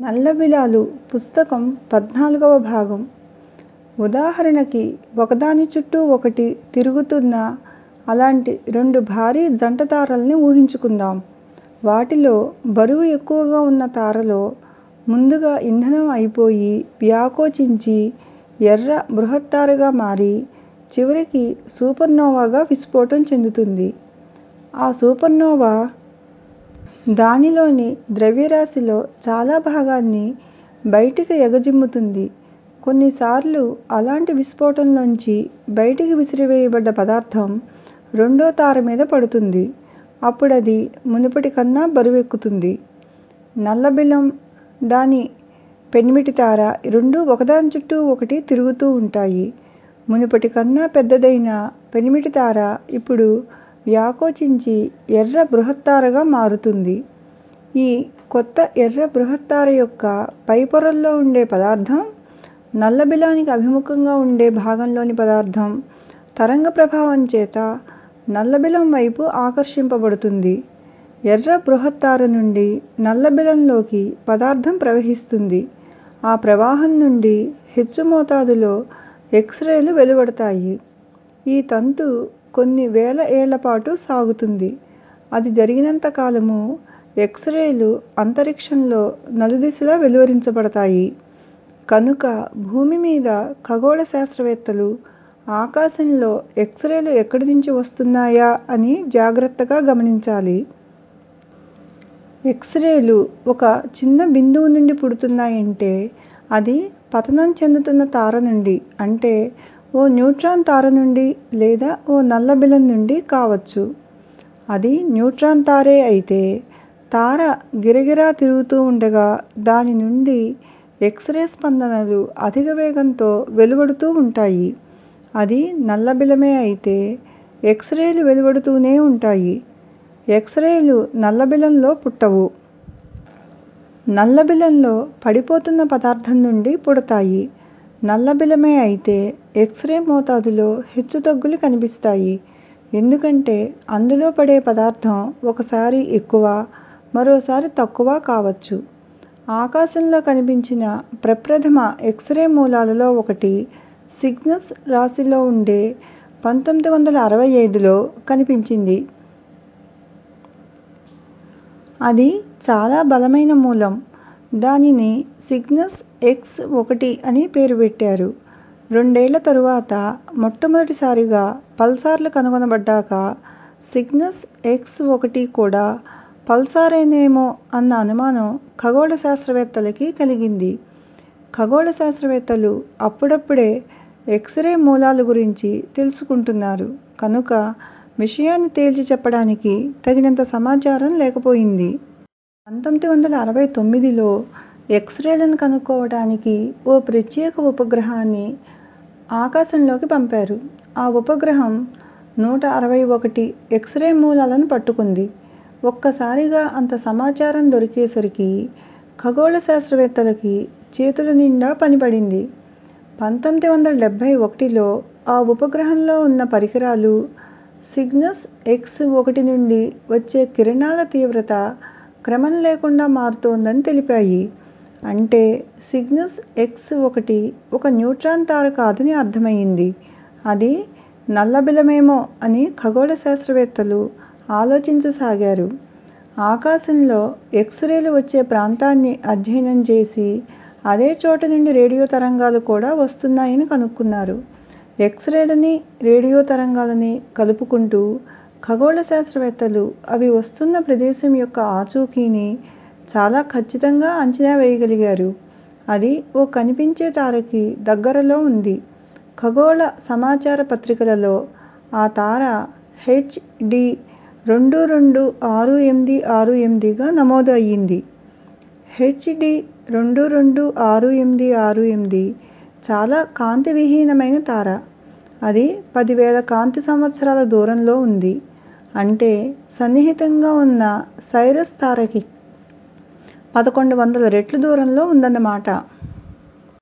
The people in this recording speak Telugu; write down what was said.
నల్లబిలాలు పుస్తకం పద్నాలుగవ భాగం ఉదాహరణకి ఒకదాని చుట్టూ ఒకటి తిరుగుతున్న అలాంటి రెండు భారీ జంట తారల్ని ఊహించుకుందాం. వాటిలో బరువు ఎక్కువగా ఉన్న తారలో ముందుగా ఇంధనం అయిపోయి వ్యాకోచించి ఎర్ర బృహత్తారగా మారి చివరికి సూపర్నోవాగా విస్ఫోటం చెందుతుంది. ఆ సూపర్నోవా దానిలోని ద్రవ్యరాశిలో చాలా భాగాన్ని బయటికి ఎగజిమ్ముతుంది. కొన్నిసార్లు అలాంటి విస్ఫోటంలోంచి బయటికి విసిరివేయబడ్డ పదార్థం రెండో తార మీద పడుతుంది. అప్పుడది మునుపటి కన్నా బరువెక్కుతుంది. నల్లబిలం, దాని పెనిమిటి తార రెండూ ఒకదాని చుట్టూ ఒకటి తిరుగుతూ ఉంటాయి. మునుపటి కన్నా పెద్దదైన పెనిమిటి తార ఇప్పుడు వ్యాకోచించి ఎర్ర బృహత్తారగా మారుతుంది. ఈ కొత్త ఎర్ర బృహత్తార యొక్క పై పొరల్లో ఉండే పదార్థం నల్లబిలానికి అభిముఖంగా ఉండే భాగంలోని పదార్థం తరంగ ప్రభావం చేత నల్లబిలం వైపు ఆకర్షింపబడుతుంది. ఎర్ర బృహత్తార నుండి నల్లబిలంలోకి పదార్థం ప్రవహిస్తుంది. ఆ ప్రవాహం నుండి హెచ్చు మోతాదులో ఎక్స్ రేలు వెలువడతాయి. ఈ తంతు కొన్ని వేల ఏళ్ళపాటు సాగుతుంది. అది జరిగినంత కాలమూ ఎక్స్ రేలు అంతరిక్షంలో నలుదిశలా వెలువరించబడతాయి. కనుక భూమి మీద ఖగోళ శాస్త్రవేత్తలు ఆకాశంలో ఎక్స్ రేలు ఎక్కడి నుంచి వస్తున్నాయా అని జాగ్రత్తగా గమనించాలి. ఎక్స్ రేలు ఒక చిన్న బిందువు నుండి పుడుతున్నాయంటే అది పతనం చెందుతున్న తార నుండి అంటే ఓ న్యూట్రాన్ తార నుండి లేదా ఓ నల్లబిలం నుండి కావచ్చు. అది న్యూట్రాన్ తారే అయితే తార గిరగిరా తిరుగుతూ ఉండగా దాని నుండి ఎక్స్ రే స్పందనలు అధిక వేగంతో వెలువడుతూ ఉంటాయి. అది నల్లబిలమే అయితే ఎక్స్ రేలు వెలువడుతూనే ఉంటాయి. ఎక్స్ రేలు నల్లబిలంలో పుట్టవు. నల్లబిలంలో పడిపోతున్న పదార్థం నుండి పుడతాయి. నల్లబిలమే అయితే ఎక్స్ రే మోతాదులో హెచ్చుతగ్గులు కనిపిస్తాయి. ఎందుకంటే అందులో పడే పదార్థం ఒకసారి ఎక్కువ, మరోసారి తక్కువ కావచ్చు. ఆకాశంలో కనిపించిన ప్రప్రథమ ఎక్స్ రే మూలాలలో ఒకటి సిగ్నస్ రాశిలో ఉండే పంతొమ్మిది వందల అరవై ఐదులో కనిపించింది. అది చాలా బలమైన మూలం. దానిని సిగ్నస్ ఎక్స్ ఒకటి అని పేరు పెట్టారు. రెండేళ్ళ తరువాత మొట్టమొదటిసారిగా పల్సార్లు కనుగొనబడ్డాక సిగ్నస్ ఎక్స్ ఒకటి కూడా పల్సారేనేమో అన్న అనుమానం ఖగోళ శాస్త్రవేత్తలకి కలిగింది. ఖగోళ శాస్త్రవేత్తలు అప్పుడప్పుడే ఎక్స్ రే మూలాల గురించి తెలుసుకుంటున్నారు కనుక విషయాన్ని తేల్చి చెప్పడానికి తగినంత సమాచారం లేకపోయింది. పంతొమ్మిది వందల అరవై తొమ్మిదిలో ఎక్స్ రేలను కనుక్కోవటానికి ఓ ప్రత్యేక ఉపగ్రహాన్ని ఆకాశంలోకి పంపారు. ఆ ఉపగ్రహం నూట అరవై ఒకటి ఎక్స్ రే మూలాలను పట్టుకుంది. ఒక్కసారిగా అంత సమాచారం దొరికేసరికి ఖగోళ శాస్త్రవేత్తలకి చేతుల నిండా పని పడింది. పంతొమ్మిది వందల డెబ్బై ఒకటిలో ఆ ఉపగ్రహంలో ఉన్న పరికరాలు సిగ్నస్ ఎక్స్ ఒకటి నుండి వచ్చే కిరణాల తీవ్రత క్రమం లేకుండా మారుతోందని తెలిపాయి. అంటే సిగ్నస్ ఎక్స్ ఒకటి ఒక న్యూట్రాన్ తార కాదని అర్థమయింది. అది నల్లబిలమేమో అని ఖగోళ శాస్త్రవేత్తలు ఆలోచించసాగారు. ఆకాశంలో ఎక్స్ రేలు వచ్చే ప్రాంతాన్ని అధ్యయనం చేసి అదే చోట నుండి రేడియో తరంగాలు కూడా వస్తున్నాయని కనుక్కున్నారు. ఎక్స్ రేలని, రేడియో తరంగాలని కలుపుకుంటూ ఖగోళ శాస్త్రవేత్తలు అవి వస్తున్న ప్రదేశం యొక్క ఆచూకీని చాలా ఖచ్చితంగా అంచనా వేయగలిగారు. అది ఓ కనిపించే తారకి దగ్గరలో ఉంది. ఖగోళ సమాచార పత్రికలలో ఆ తార హెచ్ డి రెండు రెండు ఆరు ఎనిమిది ఆరు ఎనిమిదిగా నమోదు అయింది. హెచ్ డి రెండు రెండు ఆరు ఎనిమిది ఆరు ఎనిమిది చాలా కాంతి విహీనమైన తార. అది పదివేల కాంతి సంవత్సరాల దూరంలో ఉంది. అంటే సన్నిహితంగా ఉన్న సైరస్ తారకి పదకొండు వందల రెట్లు దూరంలో ఉందన్నమాట.